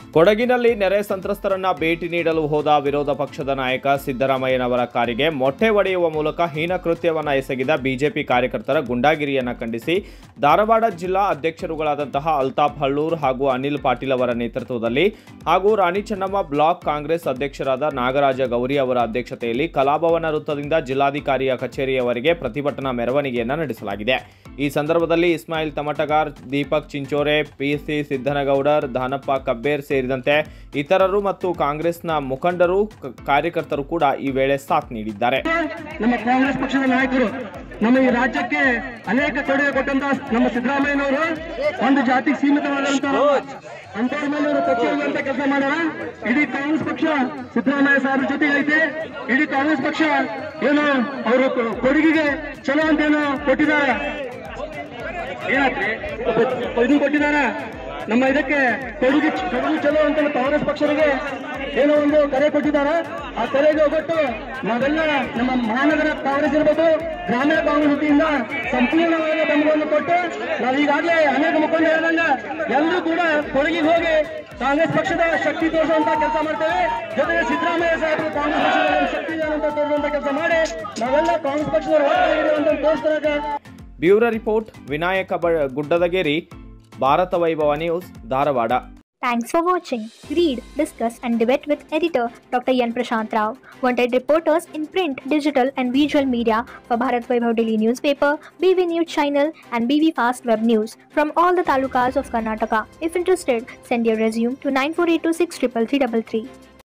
ಕೊಡಗಿನಲ್ಲಿ ನೆರೆ ಸಂತ್ರಸ್ತರನ್ನ ಭೇಟಿ ನೀಡಲು ಹೋದ ವಿರೋಧ ಪಕ್ಷದ ನಾಯಕ ಸಿದ್ದರಾಮಯ್ಯನವರ ಕಾರಿಗೆ ಮೊಟ್ಟೆ ಒಡೆಯುವ ಮೂಲಕ ಹೀನ ಕೃತ್ಯವನ್ನ ಎಸಗಿದ ಬಿಜೆಪಿ ಕಾರ್ಯಕರ್ತರ ಗುಂಡಾಗಿರಿಯನ್ನ ಖಂಡಿಸಿ ಧಾರವಾಡ ಜಿಲ್ಲಾ ಅಧ್ಯಕ್ಷರುಗಳಾದಂತಹ ಅಲ್ತಾಫ್ ಹಳ್ಳೂರ್ ಹಾಗೂ ಅನಿಲ್ ಪಾಟೀಲ್ ಅವರ ನೇತೃತ್ವದಲ್ಲಿ ಹಾಗೂ ರಾಣಿ ಚೆನ್ನಮ್ಮ ಬ್ಲಾಕ್ ಕಾಂಗ್ರೆಸ್ ಅಧ್ಯಕ್ಷರಾದ ನಾಗರಾಜ ಗೌರಿ ಅವರ ಅಧ್ಯಕ್ಷತೆಯಲ್ಲಿ ಕಲಾಭವನ ವೃತ್ತದಿಂದ ಜಿಲ್ಲಾಧಿಕಾರಿಯ ಕಚೇರಿಯವರೆಗೆ ಪ್ರತಿಭಟನಾ ಮೆರವಣಿಗೆಯನ್ನ ನಡೆಸಲಾಗಿದೆ ಈ ಸಂದರ್ಭದಲ್ಲಿ ಇಸ್ಮಾಯಿಲ್ ತಮಟಗಾರ್ ದೀಪಕ್ ಚಿಂಚೋರೆ ಪಿಸಿ ಸಿದ್ದನಗೌಡರ್ ದಾನಪ್ಪ ಕಬ್ಬೇರ್ ಸೇರಿದಂತೆ ಇತರರು ಮತ್ತು ಕಾಂಗ್ರೆಸ್ನ ಮುಖಂಡರು ಕ- ಕಾರ್ಯಕರ್ತರು ಕೂಡ ಈ ವೇಳೆ ಸಾಥ್ ನೀಡಿದ್ದಾರೆ ನಮ್ಮ ಕಾಂಗ್ರೆಸ್ ಪಕ್ಷದ ನಾಯಕರು ನಮ್ಮ ಈ ರಾಜ್ಯಕ್ಕೆ ಅನೇಕ ಕೊಡುಗೆ ಕೊಟ್ಟಂತ ನಮ್ಮ ಸಿದ್ದರಾಮಯ್ಯನವರು ಒಂದು ಜಾತಿಗೆ ಸೀಮಿತವಾದಂತಹ ಅಂತವ್ರ ಮೇಲೆ ಅವರು ಕಚ್ಚುವಂತ ಕೆಲಸ ಮಾಡ್ಯಾರ ಇಡೀ ಕಾಂಗ್ರೆಸ್ ಪಕ್ಷ ಸಿದ್ದರಾಮಯ್ಯ ಸಾಹೇಬ್ರ ಜೊತೆಗೆ ಐತೆ ಇಡೀ ಕಾಂಗ್ರೆಸ್ ಪಕ್ಷ ಏನು ಅವರು ಕೊಡುಗೆಗೆ ಚಲೋ ಅಂತ ಏನು ಕೊಟ್ಟಿದ್ದಾರೆ ಏನಾತ್ರಿ ಇದು ಕೊಟ್ಟಿದಾರ ನಮ್ಮ ಇದಕ್ಕೆ ಕೊಡುಗೆ ಕೊಡುಗೆ ಚಲೋ ಅಂತ ಕಾಂಗ್ರೆಸ್ ಪಕ್ಷರಿಗೆ ಏನೋ ಒಂದು ಕರೆ ಕೊಟ್ಟಿದ್ದಾರೆ ಆ ಕರೆಗೆ ಹೋಗೊಟ್ಟು ನಾವೆಲ್ಲ ನಮ್ಮ ಮಹಾನಗರ ಕಾಂಗ್ರೆಸ್ ಇರ್ಬೋದು ಗ್ರಾಮೀಣ ಕಾಂಗ್ರೆಸ್ ವತಿಯಿಂದ ಸಂಪೂರ್ಣವಾದ ಬೆಂಬಲವನ್ನು ಕೊಟ್ಟು ನಾವು ಈಗಾಗಲೇ ಅನೇಕ ಮುಖಂಡ ಹೇಳಿದಂಗ ಎಲ್ಲರೂ ಕೂಡ ಕೊಡಗಿಗೆ ಹೋಗಿ ಕಾಂಗ್ರೆಸ್ ಪಕ್ಷದ ಶಕ್ತಿ ತೋರಿಸುವಂತ ಕೆಲಸ ಮಾಡ್ತೇವೆ ಜೊತೆಗೆ ಸಿದ್ದರಾಮಯ್ಯ ಸಾಹೇಬರು ಕಾಂಗ್ರೆಸ್ ಪಕ್ಷದ ಶಕ್ತಿ ಇದೆ ಅಂತ ತೋರಿಸುವಂತ ಕೆಲಸ ಮಾಡಿ ನಾವೆಲ್ಲ ಕಾಂಗ್ರೆಸ್ ಪಕ್ಷದ ಅಂತ ತೋರಿಸ್ತಾರೆ ಬ್ಯೂರೋ ರಿಪೋರ್ಟ್ ವಿನಾಯಕ ಬ- Guddadageri Bharata Vaibhava news Dharwad Thanks for watching. Read, discuss, and debate with editor Dr. Yan Prashant Rao. Wanted reporters in print, digital, and visual media for Bharat Vaibhav Daily Newspaper, BV News Channel, and BV Fast Web News from all the talukas of Karnataka. If interested, send your resume to 9482633333.